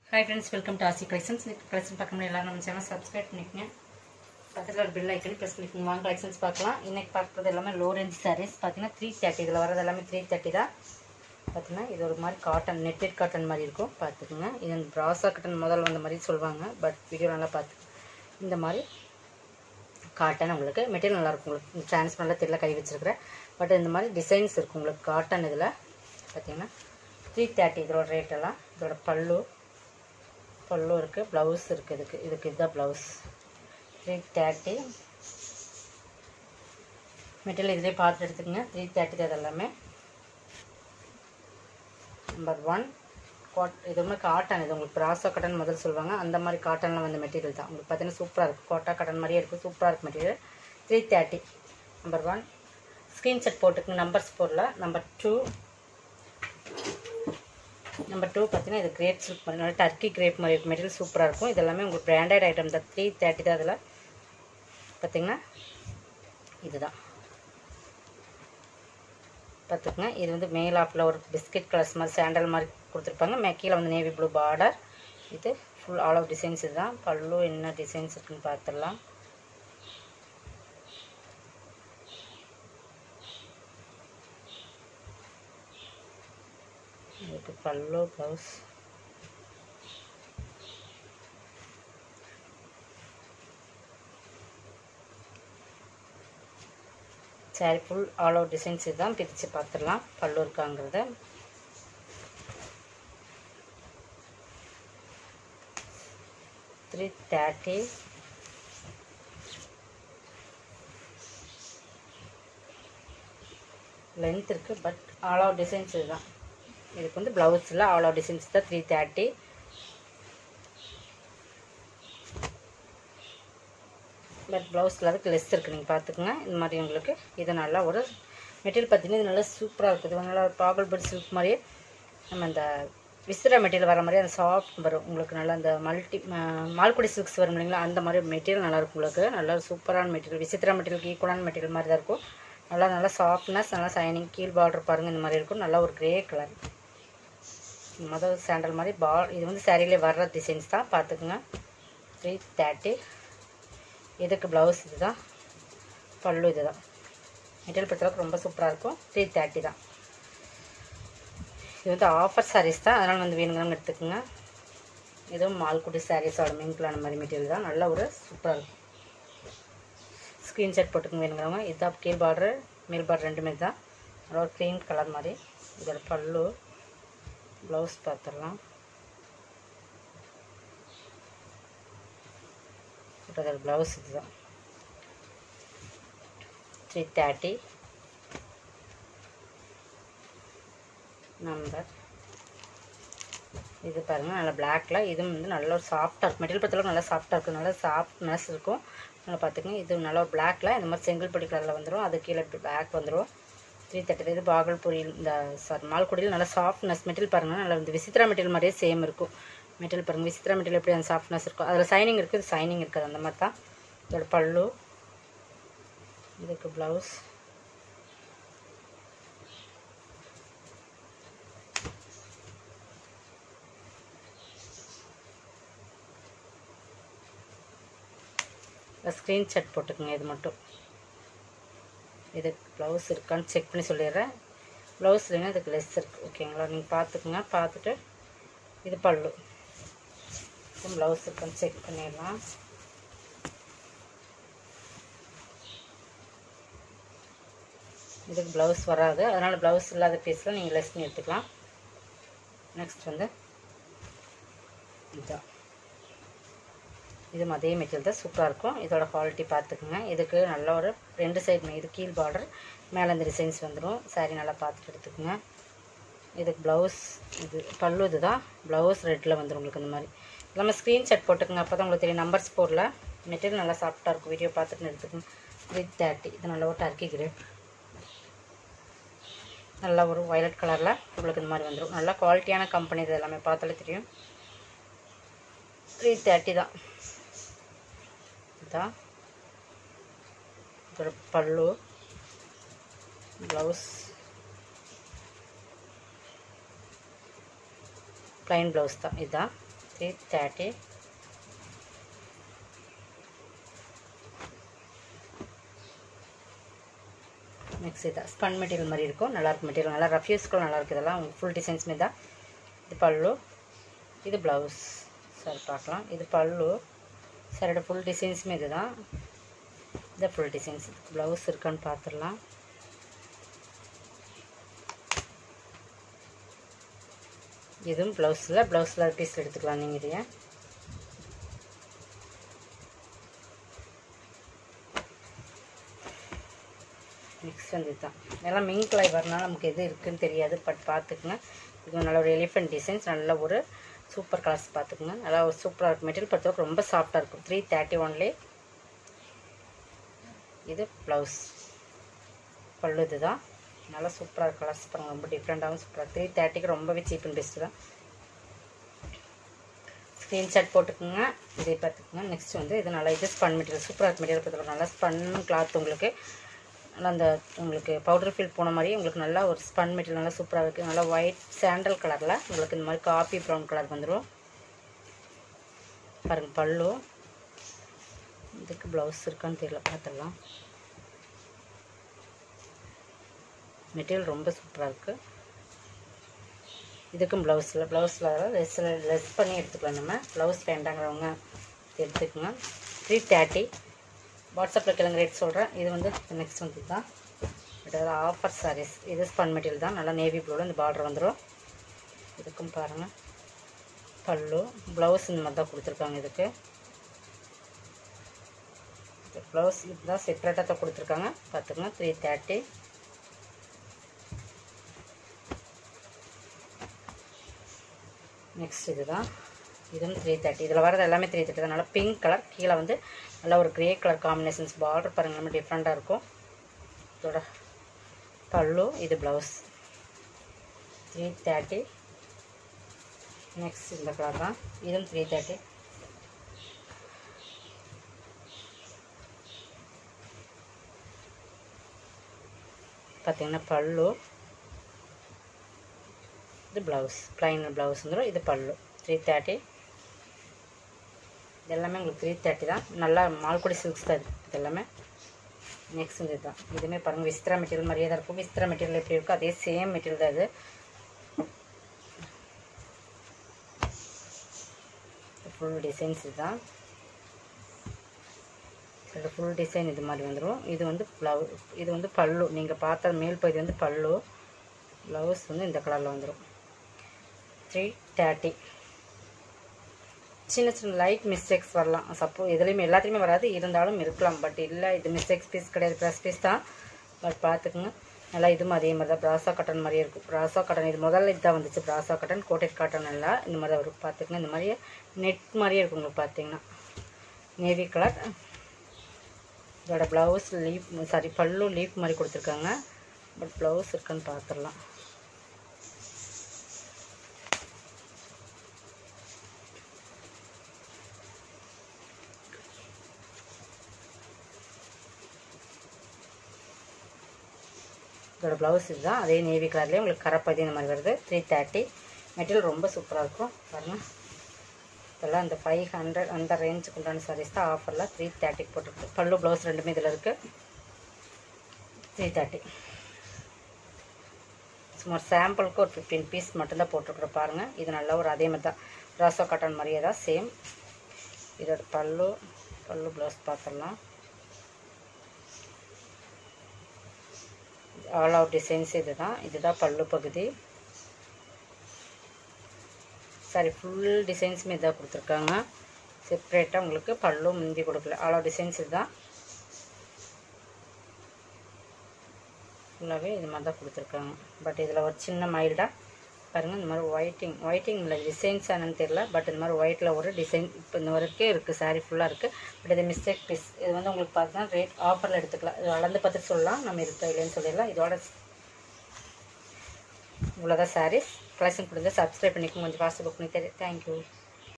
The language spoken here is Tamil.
hi friends welcome to Aasi collections collection பார்க்க முடியும் எல்லாரும் நம்ம சேனல் சப்ஸ்கிரைப் பண்ணிக்கங்க பக்கத்தில் ஒரு பில் ஐக்கன் ப்ரெஸ் பண்ணிக்கோங்க வாங்க கலெக்ஷன்ஸ் பார்க்கலாம் இன்னைக்கு பார்க்குறது எல்லாமே லோ ரேஞ்ச் சாரீஸ் பார்த்தீங்கன்னா த்ரீ தேர்ட்டி இதில் வரது எல்லாமே த்ரீ தேர்ட்டி தான் பார்த்தீங்கன்னா இது ஒரு மாதிரி காட்டன் நெட்டட் காட்டன் மாதிரி இருக்கும் பார்த்துக்குங்க இது அந்த ப்ராசா காட்டன் முதல்ல வந்த மாதிரி சொல்லுவாங்க பட் வீடியோ நல்லா பார்த்து இந்த மாதிரி காட்டன் உங்களுக்கு மெட்டீரியல் நல்லாயிருக்கும் உங்களுக்கு டிரான்ஸ்பரண்டாக தெரியல கை வச்சிருக்கிறேன் பட் இந்த மாதிரி டிசைன்ஸ் இருக்கும் உங்களுக்கு காட்டன் இதில் பார்த்தீங்கன்னா த்ரீ தேர்ட்டி இதோட ரேட்டெல்லாம் இதோட பல்லு பல்லு இருக்குது ப்ளவுஸ் இருக்குது இதுக்கு இதுக்கு இதுதான் ப்ளவுஸ் த்ரீ தேர்ட்டி மெட்டீரியல் இதிலே பார்த்து எடுத்துக்கங்க த்ரீ தேர்ட்டி தான் இது எல்லாமே நம்பர் ஒன் காட் இது வந்து காட்டன் இது உங்களுக்கு ப்ராசோ காட்டன் முதல் சொல்லுவாங்க அந்த மாதிரி காட்டனில் வந்த மெட்டீரியல் தான் உங்களுக்கு பார்த்தீங்கன்னா சூப்பராக இருக்கும் கோட்டா காட்டன் மாதிரியே இருக்கும் சூப்பராக இருக்கும் material three thirty number one screenshot போட்டுக்குங்க நம்பர்ஸ் போடல நம்பர் டூ நம்பர் டூ பார்த்தீங்கன்னா இது கிரேப் சில்க் மாதிரி நல்லா டர்க்கி கிரேப் மாதிரி இருக்கும் மெட்டீரியல் சூப்பராக இருக்கும் இது எல்லாமே உங்களுக்கு பிராண்டட் ஐட்டம் தான் த்ரீ தேர்ட்டி தான் அதில் பார்த்தீங்கன்னா இதுதான் பார்த்துக்குங்க இது வந்து மேல் ஆஃபில் ஒரு பிஸ்கட் கலர்ஸ் மாதிரி சாண்டல் மாதிரி கொடுத்துருப்பாங்க மே கீழே வந்து நேவி ப்ளூ பார்டர் இது ஃபுல் ஆல் ஆஃப் டிசைன்ஸ் இதுதான் பல்லு என்ன டிசைன்ஸ் இருக்குன்னு பார்த்துடலாம் இதுக்கு pallu blouse sari full all over designs இதுதான் பிரித்து பார்த்துடலாம் பல்லு இருக்காங்கிறத த்ரீ தேர்ட்டி லென்த் இருக்குது பட் ஆல் ஓவர் டிசைன்ஸ் இதுதான் இதுக்கு வந்து ப்ளவுஸில் ஆல் ஓவர் டிசைன்ஸ் தான் த்ரீ தேர்ட்டி பட் ப்ளவுஸில் அதுக்கு லெஸ் இருக்குது நீங்கள் பார்த்துக்குங்க இந்த மாதிரி உங்களுக்கு இது நல்லா ஒரு மெட்டீரியல் பார்த்தீங்கன்னா இது நல்லா சூப்பராக இருக்குது இது நல்லா பாகல் பட் சில்க் மாதிரியே நம்ம இந்த விசிற மெட்டீரியல் வர மாதிரி அந்த சாஃப்ட் வரும் உங்களுக்கு நல்லா அந்த மல்டி மால்குடி சில்க்ஸ் வரும் இல்லைங்களா அந்த மாதிரி மெட்டீரியல் நல்லாயிருக்கும் உங்களுக்கு நல்லா சூப்பரான மெட்டீரியல் விசித்திரா மெட்டீரியல் ஈக்குவலான மெட்டீரியல் மாதிரி தான் இருக்கும் நல்லா நல்லா சாஃப்ட்னஸ் நல்லா சைனிங் கீழ் பார்டர் பாருங்கள் இந்த மாதிரி இருக்கும் நல்லா ஒரு கிரே கலர் மொதல் சாண்டல் மாதிரி பால் இது வந்து சேரீலே வர்ற டிசைன்ஸ் தான் பார்த்துக்குங்க த்ரீ தேர்ட்டி இதுக்கு ப்ளவுஸ் இது தான் பல்லு இது தான் மெட்டீரியல் பொறுத்தளவுக்கு ரொம்ப சூப்பராக இருக்கும் த்ரீ தேர்ட்டி தான் இது வந்து ஆஃபர் சாரீஸ் தான் அதனால் வந்து வேணுங்கிறவங்க எடுத்துக்கோங்க இதுவும் மால்குடி சாரீஸோட மிங்கிளான மாதிரி மெட்டீரியல் தான் நல்ல ஒரு சூப்பராக இருக்கும் ஸ்க்ரீன்ஷாட் போட்டுக்கோங்க வேணுங்கிறவங்க இதுதான் கீழ் பார்டர் மேல் பார்டர் ரெண்டுமே தான் நல்ல ஒரு க்ரீம் கலர் மாதிரி இதோட பல்லு ப்ளவுஸ் பார்த்துடலாம் அதோட ப்ளவுஸ் இதுதான் த்ரீ தேர்ட்டி நம்பர் இது பாருங்கள் நல்லா பிளாக்ல இதுவும் வந்து நல்ல ஒரு சாஃப்டாக இருக்கும் மெட்டீரியல் பொறுத்தளவுக்கு நல்லா சாஃப்டாக இருக்கும் நல்லா சாஃப்ட்னஸ் இருக்கும் நல்லா பார்த்துக்கங்க இது நல்ல ஒரு பிளாக்ல இந்த மாதிரி செங்கல் பொடி கலரில் வந்துடும் அது கீழே பிளாக் வந்துடும் த்ரீ தேர்ட்டி இது பாகல்பூரி இந்த சாரி மால்குடியில் நல்லா சாஃப்ட்னஸ் மெட்டீரியல் பாருங்கள் நல்லா இந்த விசித்ரா மெட்டீரியல் மாதிரியே சேம் இருக்கும் மெட்டீரியல் பாருங்கள் விசித்ரா மெட்டீரியல் எப்படி அந்த சாஃப்ட்னஸ் இருக்கும் அதில் சைனிங் இருக்குது சைனிங் இருக்காது அந்த மாதிரி தான் இதோட பல்லு இதுக்கு ப்ளவுஸ் ஸ்க்ரீன்ஷாட் போட்டுக்கோங்க இது மட்டும் இதுக்கு ப்ளவுஸ் இருக்கான்னு செக் பண்ணி சொல்லிடுறேன் ப்ளவுஸ் இல்லைன்னா இதுக்கு லெஸ் இருக்குது ஓகேங்களா நீங்கள் பார்த்துக்குங்க பார்த்துட்டு இது பல்லு ப்ளவுஸ் இருக்கான்னு செக் பண்ணிடலாம் இதுக்கு ப்ளவுஸ் வராது அதனால் ப்ளவுஸ் இல்லாத பீஸில் நீங்கள் லெஸ் பண்ணி எடுத்துக்கலாம் நெக்ஸ்ட் வந்து இதுதான் இது அதே மெட்டீரியல் தான் சூப்பராக இருக்கும் இதோட குவாலிட்டி பார்த்துக்குங்க இதுக்கு நல்ல ஒரு ரெண்டு சைடு இது கீழ் பார்டர் மேலே இந்த டிசைன்ஸ் வந்துடும் சாரீ நல்லா பார்த்துட்டு எடுத்துக்கோங்க இதுக்கு ப்ளவுஸ் இது பல்லு இது தான் ப்ளவுஸ் ரெட்டில் வந்துடும் உங்களுக்கு இந்த மாதிரி எல்லாமே ஸ்க்ரீன்ஷாட் போட்டுக்கோங்க அப்போ தான் உங்களுக்கு தெரியும் நம்பர்ஸ் போடல மெட்டீரியல் நல்லா சாஃப்டாக இருக்கும் வீடியோ பார்த்துட்டு எடுத்துக்கோங்க த்ரீ தேர்ட்டி இது நல்ல ஒரு டர்க்கி கிரேப் நல்லா ஒரு வயலட் கலரில் உங்களுக்கு இந்த மாதிரி வந்துடும் நல்லா குவாலிட்டியான கம்பெனி இது எல்லாமே பார்த்தாலே தெரியும் த்ரீ தேர்ட்டி தான் இதுதான் இதோட பல்லு ப்ளவுஸ் ப்ளைன் ப்ளவுஸ் தான் இதுதான் த்ரீ தேர்ட்டி நெக்ஸ்ட் இதான் ஸ்பன் மெட்டீரியல் மாதிரி இருக்கும் நல்லா இருக்கும் மெட்டீரியல் நல்லா ரஃப் யூஸ்க்கும் நல்லா இருக்குது இதெல்லாம் உங்களுக்கு ஃபுல் டிசைன்ஸுமே தான் இது பல்லு இது ப்ளவுஸ் சார் பார்க்கலாம் இது பல்லு சாரோட ஃபுல் டிசைன்ஸுமே இது தான் இது ஃபுல் டிசைன்ஸ் ப்ளவுஸ் இருக்கான்னு பார்த்துடலாம் இதுவும் ப்ளவுஸில் ப்ளவுஸில் பீஸ் எடுத்துக்கலாம் நீங்கள் இதையே நெக்ஸ்ட் வந்து இதுதான் இதெல்லாம் மிங்க் கலர் வரனால நமக்கு எது இருக்குன்னு தெரியாது பட் பார்த்துக்குங்க இது நல்ல ஒரு எலிஃபென்ட் டிசைன்ஸ் நல்ல ஒரு சூப்பர் கலர்ஸ் பார்த்துக்குங்க நல்லா ஒரு சூப்பராக இருக்கும் மெட்டீரியல் பொறுத்தவரைக்கும் ரொம்ப சாஃப்டாக இருக்கும் த்ரீ தேர்ட்டி ஒன்லே இது ப்ளவுஸ் பல்லு இதுதான் நல்லா சூப்பராக இருக்கும் கலர்ஸ் பாருங்கள் ரொம்ப டிஃப்ரெண்ட்டாகவும் சூப்பராக த்ரீ தேர்ட்டிக்கு ரொம்பவே சீப் அண்ட் பெஸ்ட்டு தான் ஸ்க்ரீன்ஷாட் போட்டுக்கோங்க இதே பார்த்துக்குங்க நெக்ஸ்ட் வந்து இது நல்லா இது ஸ்பன் மெட்டீரியல் சூப்பராக இருக்கு மெட்டீரியல் பார்த்துக்கலாம் நல்லா ஸ்பன் கிளாத் உங்களுக்கு நல்லா அந்த உங்களுக்கு பவுடர் ஃபீல் போன மாதிரி உங்களுக்கு நல்லா ஒரு ஸ்பன் மெட்டீரியல் நல்லா சூப்பராக இருக்குது நல்லா ஒயிட் சாண்டல் கலரில் உங்களுக்கு இந்த மாதிரி காப்பி ப்ரௌன் கலர் வந்துடும் பாருங்கள் பல்லு இதுக்கு ப்ளவுஸ் இருக்கான்னு தெரியல பார்த்துடலாம் மெட்டீரியல் ரொம்ப சூப்பராக இருக்குது இதுக்கும் ப்ளவுஸில் ப்ளவுஸில் லெஸ்ஸில் லெஸ் பண்ணி எடுத்துக்கலாம் நம்ம ப்ளவுஸ் வேண்டாங்கிறவங்க எடுத்துக்கோங்க த்ரீ தேர்ட்டி வாட்ஸ்அப்பில் கிழங்கு ரேட் சொல்கிறேன் இது வந்து நெக்ஸ்ட் வந்து தான் இது ஆஃபர் சாரீஸ் இது ஸ்பன் மெட்டீரியல் தான் நல்லா நேவி ப்ளூவில் இந்த பார்டர் வந்துடும் இதுக்கும் பாருங்கள் பல்லு ப்ளவுஸ் இந்த மாதிரி தான் கொடுத்துருக்காங்க இதுக்கு ப்ளவுஸ் இதுதான் செப்பரேட்டாக தான் கொடுத்துருக்காங்க பார்த்துக்கங்க த்ரீ தேர்ட்டி நெக்ஸ்ட் இதுதான் இதுவும் த்ரீ தேர்ட்டி இதில் வரது எல்லாமே த்ரீ தேர்ட்டி தான் நல்லா பிங்க் கலர் கீழே வந்து நல்லா ஒரு க்ரே கலர் காம்பினேஷன்ஸ் பார்டர் பாருங்கள் நம்ம டிஃப்ரெண்ட்டாக இருக்கும் இதோட பல்லு இது ப்ளவுஸ் த்ரீ தேர்ட்டி நெக்ஸ்ட் இந்த கலர் தான் இதுவும் த்ரீ தேர்ட்டி பார்த்தீங்கன்னா பல்லு இது ப்ளவுஸ் ப்ளைன் ப்ளவுஸ் வந்துடும் இது பல்லு த்ரீ தேர்ட்டி இது எல்லாமே உங்களுக்கு த்ரீ தேர்ட்டி தான் நல்லா மால்குடி சில்க்ஸ் தான் இது இது எல்லாமே நெக்ஸ்ட் இது தான் இதுவுமே பாருங்கள் விஸ்திரா மெட்டீரியல் மாதிரியே தான் இருக்கும் விஸ்திரா மெட்டீரியல் எப்படி இருக்கோ அதே சேம் மெட்டீரியல் தான் இது ஃபுல் டிசைன்ஸ் இதுதான் இது ஃபுல் டிசைன் இது மாதிரி வந்துடும் இது வந்து ப்ளவு இது வந்து பல்லு நீங்கள் பார்த்த மேல் பகுதி வந்து பல்லு ப்ளவுஸ் வந்து இந்த கலரில் வந்துடும் த்ரீ தேர்ட்டி சின்ன சின்ன லைட் மிஸ்டேக்ஸ் வரலாம் சப்போ எதுலேயுமே எல்லாத்துலேயுமே வராது இருந்தாலும் இருக்கலாம் பட் இல்லை இது மிஸ்டேக்ஸ் பீஸ் கிடையாது ப்ளஸ் பீஸ் தான் பட் பார்த்துக்குங்க நல்லா இதுவும் அதே மாதிரி தான் ப்ராசா காட்டன் மாதிரியே இருக்கும் ப்ராசா காட்டன் இது முதல்ல இதுதான் வந்துச்சு ப்ராசா காட்டன் கோட்டட் காட்டன் எல்லாம் இந்த மாதிரி தான் வரும் பார்த்துக்குங்க இந்த மாதிரியே நெட் மாதிரியே இருக்கும் உங்களுக்கு பார்த்தீங்கன்னா நேவி கலர் இதோட blouse leaf sari pallu leaf மாதிரி கொடுத்துருக்காங்க பட் ப்ளவுஸ் இருக்கான்னு பார்த்துடலாம் இதோட ப்ளவுஸ் இதுதான் அதே நேவி கலர்லேயே உங்களுக்கு கரப்பதி இந்த மாதிரி வருது த்ரீ தேர்ட்டி மெட்டீரியல் ரொம்ப சூப்பராக இருக்கும் பாருங்கள் இதெல்லாம் இந்த ஃபைவ் ஹண்ட்ரட் அந்த ரேஞ்சுக்கு உண்டான சாரீஸ் தான் ஆஃபரில் த்ரீ தேர்ட்டிக்கு போட்டுருக்கு பல்லு ப்ளவுஸ் ரெண்டுமே இதில் இருக்குது த்ரீ தேர்ட்டி சுமார் சாம்பிளுக்கு ஒரு ஃபிஃப்டீன் பீஸ் மட்டும்தான் போட்டிருக்குறோம் பாருங்கள் இது நல்லா ஒரு அதே மாதிரி தான் ராசோ காட்டன் மாதிரியே தான் சேம் இதோட பல்லு பல்லு ப்ளவுஸ் பார்த்துடலாம் ஆல் அவுட் டிசைன்ஸ் இது தான் இதுதான் பல்லு பகுதி சாரி ஃபுல் டிசைன்ஸுமே இதாக கொடுத்துருக்காங்க செப்ரேட்டாக உங்களுக்கு பல்லு முந்தி கொடுக்கல ஆல் அவுட் டிசைன்ஸ் இதுதான் ஃபுல்லாகவே இது மாதிரி தான் கொடுத்துருக்காங்க பட் இதில் ஒரு சின்ன மைல்டாக பாருங்கள் இந்த மாதிரி ஒயிட்டிங் ஒயிட்டிங் இல்லை டிசைன்ஸ் என்னன்னு தெரியல பட் இந்த மாதிரி ஒயிட்டில் ஒரு டிசைன் இப்போ இந்த வரைக்கும் இருக்குது சாரீ ஃபுல்லாக இருக்குது பட் இது மிஸ்டேக் பீஸ் இது வந்து உங்களுக்கு பார்த்தீங்கன்னா ரேட் ஆஃபரில் எடுத்துக்கலாம் இது அளந்து பார்த்துட்டு சொல்லலாம் நம்ம இருக்கா இல்லைன்னு சொல்லிடலாம் இதோட இவ்வளோதான் சாரீஸ் கலெக்ஷன் கொடுத்து சப்ஸ்கிரைப் பண்ணிக்கோங்க கொஞ்சம் ஃபாஸ்ட்டு புக் பண்ணி தெரியும் தேங்க்யூ